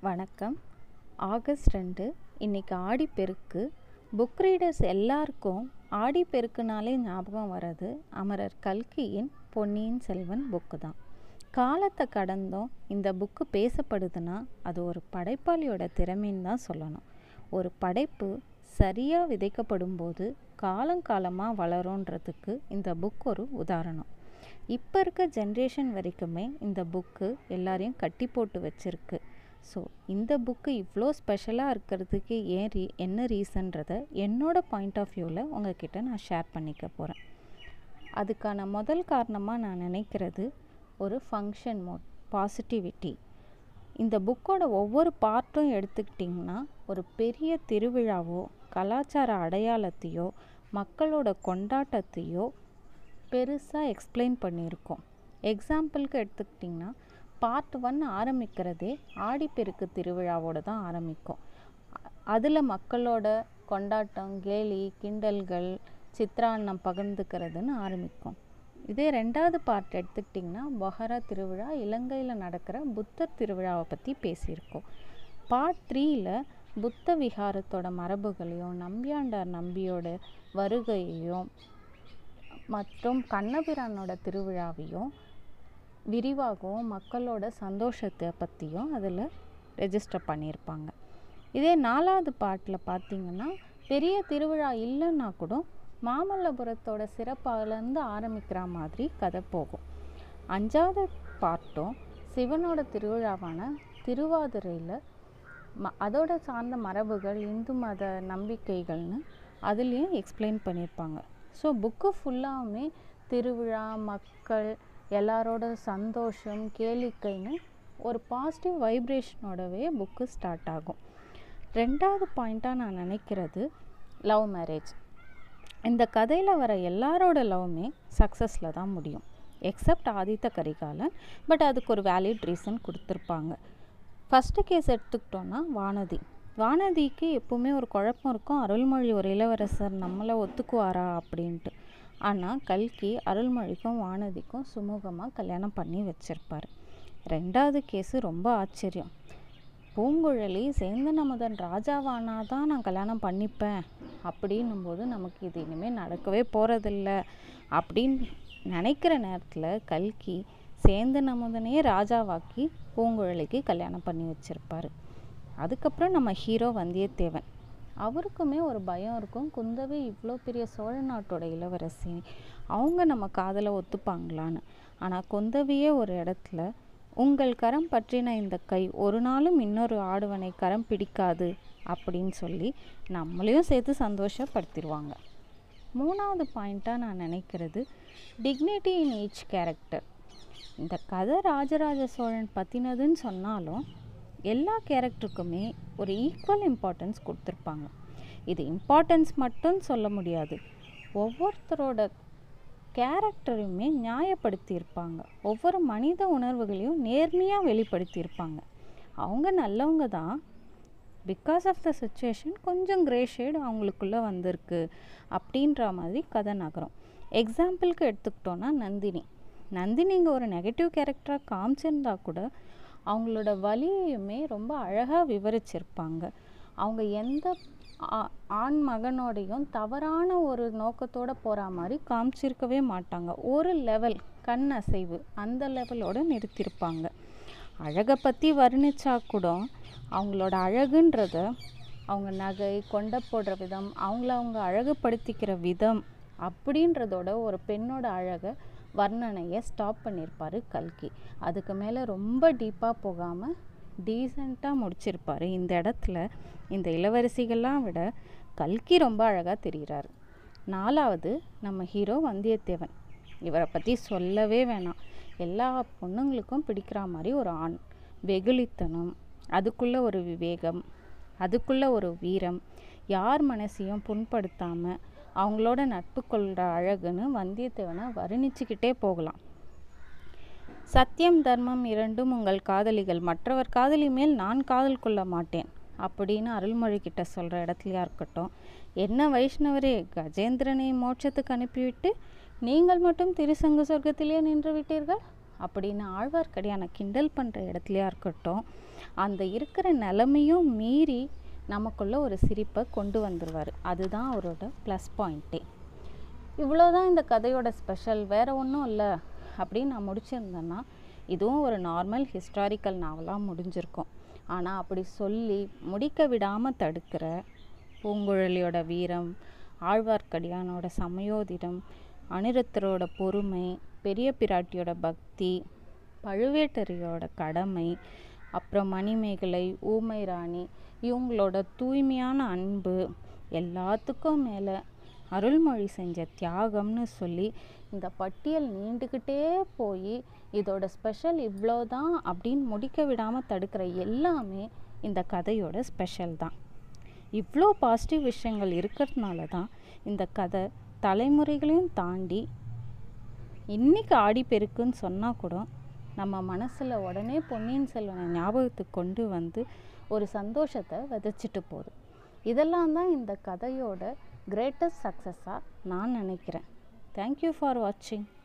வணக்கம் ஆகஸ்ட் ரெண்டு இன்றைக்கி ஆடிப்பெருக்கு புக் ரீடர்ஸ் எல்லாருக்கும் ஆடிப்பெருக்குனாலே ஞாபகம் வர்றது அமரர் கல்கியின் பொன்னியின் செல்வன் புக்கு தான் காலத்தை கடந்தும் இந்த புக்கு பேசப்படுதுன்னா அது ஒரு படைப்பாளியோட திறமைன்னு தான் சொல்லணும் ஒரு படைப்பு சரியாக விதைக்கப்படும் போது காலங்காலமாக வளரும்ன்றதுக்கு இந்த புக் ஒரு உதாரணம் இப்போ இருக்க ஜென்ரேஷன் வரைக்குமே இந்த புக்கு எல்லாரையும் கட்டி போட்டு வச்சிருக்கு ஸோ இந்த புக்கு இவ்வளோ ஸ்பெஷலாக இருக்கிறதுக்கு ஏன் ரீ என்ன ரீசன்றதை என்னோட பாயிண்ட் ஆஃப் வியூவில் உங்ககிட்ட நான் ஷேர் பண்ணிக்க போகிறேன் அதுக்கான முதல் காரணமாக நான் நினைக்கிறது ஒரு ஃபங்க்ஷன் மோட் பாசிட்டிவிட்டி இந்த புக்கோட ஒவ்வொரு பார்ட்டும் எடுத்துக்கிட்டிங்கன்னா ஒரு பெரிய திருவிழாவோ கலாச்சார அடையாளத்தையோ மக்களோட கொண்டாட்டத்தையோ பெருசாக எக்ஸ்பிளைன் பண்ணியிருக்கோம் எக்ஸாம்பிளுக்கு எடுத்துக்கிட்டிங்கன்னா பார்ட் ஒன் ஆரம்பிக்கிறதே ஆடிப்பெருக்கு திருவிழாவோட தான் ஆரம்பிக்கும் அதில் மக்களோட கொண்டாட்டம் கேலி கிண்டல்கள் சித்ராண்ணம் பகிர்ந்துக்கிறதுன்னு ஆரம்பிக்கும் இதே ரெண்டாவது பார்ட் எடுத்துக்கிட்டிங்கன்னா பொஹரா திருவிழா இலங்கையில் நடக்கிற புத்தர் திருவிழாவை பற்றி பேசியிருக்கோம் பார்ட் த்ரீயில் புத்த விகாரத்தோட மரபுகளையும் நம்பியாண்டார் நம்பியோட வருகையையும் மற்றும் கண்ணபிரானோட திருவிழாவையும் விரிவாகவும் மக்களோட சந்தோஷத்தை பற்றியும் அதில் ரெஜிஸ்டர் பண்ணியிருப்பாங்க இதே நாலாவது பாட்டில் பார்த்தீங்கன்னா பெரிய திருவிழா இல்லைன்னா கூட மாமல்லபுரத்தோட சிறப்பாலேருந்து ஆரம்பிக்கிற மாதிரி கதை போகும் அஞ்சாவது பார்ட்டும் சிவனோட திருவிழாவான திருவாதிரையில் ம அதோட சார்ந்த மரபுகள் இந்து மத நம்பிக்கைகள்னு அதுலேயும் எக்ஸ்பிளைன் பண்ணியிருப்பாங்க ஸோ புக்கு ஃபுல்லாகவுமே திருவிழா மக்கள் எல்லாரோட சந்தோஷம் கேளிக்கைன்னு ஒரு பாசிட்டிவ் வைப்ரேஷனோடவே புக்கு ஸ்டார்ட் ஆகும் ரெண்டாவது பாயிண்ட்டாக நான் நினைக்கிறது லவ் மேரேஜ் இந்த கதையில் வர எல்லாரோட லவ்வுமே சக்ஸஸில் தான் முடியும் எக்ஸப்ட் ஆதித்த கரிகாலன் பட் அதுக்கு ஒரு வேலிட் ரீசன் கொடுத்துருப்பாங்க ஃபஸ்ட்டு கேஸ் எடுத்துக்கிட்டோன்னா வானதி வானதிக்கு எப்பவுமே ஒரு குழப்பம் இருக்கும் அருள்மொழி ஒரு இளவரசர் நம்மளை ஒத்துக்குவாரா அப்படின்ட்டு ஆனால் கல்கி அருள்மொழிக்கும் வானதிக்கும் சுமூகமாக கல்யாணம் பண்ணி வச்சிருப்பார் ரெண்டாவது கேஸு ரொம்ப ஆச்சரியம் பூங்குழலி சேந்தன் அமுதன் ராஜாவானா தான் நான் கல்யாணம் பண்ணிப்பேன் அப்படின்னும் போது நமக்கு இது இனிமேல் நடக்கவே போகிறதில்ல அப்படின்னு நினைக்கிற நேரத்தில் கல்கி சேந்தன் அமுதனையே ராஜாவாக்கி பூங்குழலிக்கு கல்யாணம் பண்ணி வச்சிருப்பாரு அதுக்கப்புறம் நம்ம ஹீரோ வந்தியத்தேவன் அவருக்குமே ஒரு பயம் இருக்கும் குந்தவை இவ்வளோ பெரிய சோழ நாட்டோட இளவரசி அவங்க நம்ம காதலை ஒத்துப்பாங்களான்னு ஆனால் குந்தவையே ஒரு இடத்துல உங்கள் கரம் பற்றின இந்த கை ஒரு நாளும் இன்னொரு ஆடுவனை கரம் பிடிக்காது அப்படின்னு சொல்லி நம்மளையும் சேர்த்து சந்தோஷப்படுத்திடுவாங்க மூணாவது பாயிண்ட்டாக நான் நினைக்கிறது டிக்னிட்டி இன் ஈச் கேரக்டர் இந்த கதை ராஜராஜ சோழன் பற்றினதுன்னு சொன்னாலும் எல்லா கேரக்டருக்குமே ஒரு ஈக்குவல் இம்பார்ட்டன்ஸ் கொடுத்துருப்பாங்க இது இம்பார்ட்டன்ஸ் மட்டும் சொல்ல முடியாது ஒவ்வொருத்தரோட கேரக்டரையுமே நியாயப்படுத்தியிருப்பாங்க ஒவ்வொரு மனித உணர்வுகளையும் நேர்மையாக வெளிப்படுத்தியிருப்பாங்க அவங்க நல்லவங்க தான் பிகாஸ் ஆஃப் த சுச்சுவேஷன் கொஞ்சம் கிரே ஷேடு அவங்களுக்குள்ளே வந்திருக்கு அப்படின்ற மாதிரி கதை நகரும் எக்ஸாம்பிளுக்கு எடுத்துக்கிட்டோன்னா நந்தினி நந்தினி இங்கே ஒரு நெகட்டிவ் கேரக்டராக காமிச்சிருந்தா கூட அவங்களோட வலியுமே ரொம்ப அழகாக விவரிச்சிருப்பாங்க அவங்க எந்த ஆண் மகனோடையும் தவறான ஒரு நோக்கத்தோடு போகிற மாதிரி காமிச்சிருக்கவே மாட்டாங்க ஒரு லெவல் கண் அசைவு அந்த லெவலோடு நிறுத்தியிருப்பாங்க அழகை பற்றி வர்ணிச்சா கூட அவங்களோட அழகுன்றத அவங்க நகை கொண்ட போடுற விதம் அவங்கள அவங்க அழகுபடுத்திக்கிற விதம் அப்படின்றதோட ஒரு பெண்ணோட அழகை வர்ணனையை ஸ்டாப் பண்ணியிருப்பார் கல்கி அதுக்கு மேலே ரொம்ப டீப்பாக போகாமல் டீசெண்டாக முடிச்சிருப்பார் இந்த இடத்துல இந்த இளவரசிகள்லாம் விட கல்கி ரொம்ப அழகாக தெரிகிறாரு நாலாவது நம்ம ஹீரோ வந்தியத்தேவன் இவரை பற்றி சொல்லவே வேணாம் எல்லா பொண்ணுங்களுக்கும் பிடிக்கிற மாதிரி ஒரு ஆண் வெகுளித்தனம் அதுக்குள்ளே ஒரு விவேகம் அதுக்குள்ளே ஒரு வீரம் யார் மனசையும் புண்படுத்தாமல் அவங்களோட நட்பு கொள்கிற அழகுன்னு வந்தியத்தேவனை வர்ணிச்சுக்கிட்டே போகலாம் சத்தியம் தர்மம் இரண்டும் உங்கள் காதலிகள் மற்றவர் காதலி மேல் நான் காதல் கொள்ள மாட்டேன் அப்படின்னு அருள்மொழி கிட்ட சொல்கிற இடத்துலையா இருக்கட்டும் என்ன வைஷ்ணவரே கஜேந்திரனை மோட்சத்துக்கு அனுப்பிவிட்டு நீங்கள் மட்டும் திருசங்கு சொர்க்கத்திலே நின்று விட்டீர்கள் அப்படின்னு ஆழ்வார்க்கடியான கிண்டல் பண்ணுற இடத்துலையா இருக்கட்டும் அந்த இருக்கிற நிலமையும் மீறி நமக்குள்ள ஒரு சிரிப்பை கொண்டு வந்துடுவார் அதுதான் அவரோட ப்ளஸ் பாயிண்ட்டே இவ்வளோதான் இந்த கதையோட ஸ்பெஷல் வேறு ஒன்றும் இல்லை அப்படின்னு நான் முடிச்சிருந்தேன்னா இதுவும் ஒரு நார்மல் ஹிஸ்டாரிக்கல் நாவலாக முடிஞ்சிருக்கும் ஆனால் அப்படி சொல்லி முடிக்க விடாமல் தடுக்கிற பூங்குழலியோட வீரம் ஆழ்வார்க்கடியானோட சமயோதிடம் அனிருத்தரோட பொறுமை பெரிய பிராட்டியோட பக்தி பழுவேட்டரையோட கடமை அப்புறம் மணிமேகலை ஊமை ராணி இவங்களோட தூய்மையான அன்பு எல்லாத்துக்கும் மேலே அருள்மொழி செஞ்ச தியாகம்னு சொல்லி இந்த பட்டியல் நீண்டுக்கிட்டே போய் இதோட ஸ்பெஷல் இவ்வளோதான் அப்படின்னு முடிக்க விடாமல் தடுக்கிற எல்லாமே இந்த கதையோட ஸ்பெஷல் தான் இவ்வளோ பாசிட்டிவ் விஷயங்கள் இருக்கிறதுனால தான் இந்த கதை தலைமுறைகளையும் தாண்டி இன்னைக்கு ஆடிப்பெருக்குன்னு சொன்னால் கூட நம்ம மனசில் உடனே பொன்னியின் செல்வனை ஞாபகத்துக்கு கொண்டு வந்து ஒரு சந்தோஷத்தை விதைச்சிட்டு போகுது இதெல்லாம் தான் இந்த கதையோட கிரேட்டஸ்ட் சக்ஸஸாக நான் நினைக்கிறேன் தேங்க்யூ ஃபார் வாட்சிங்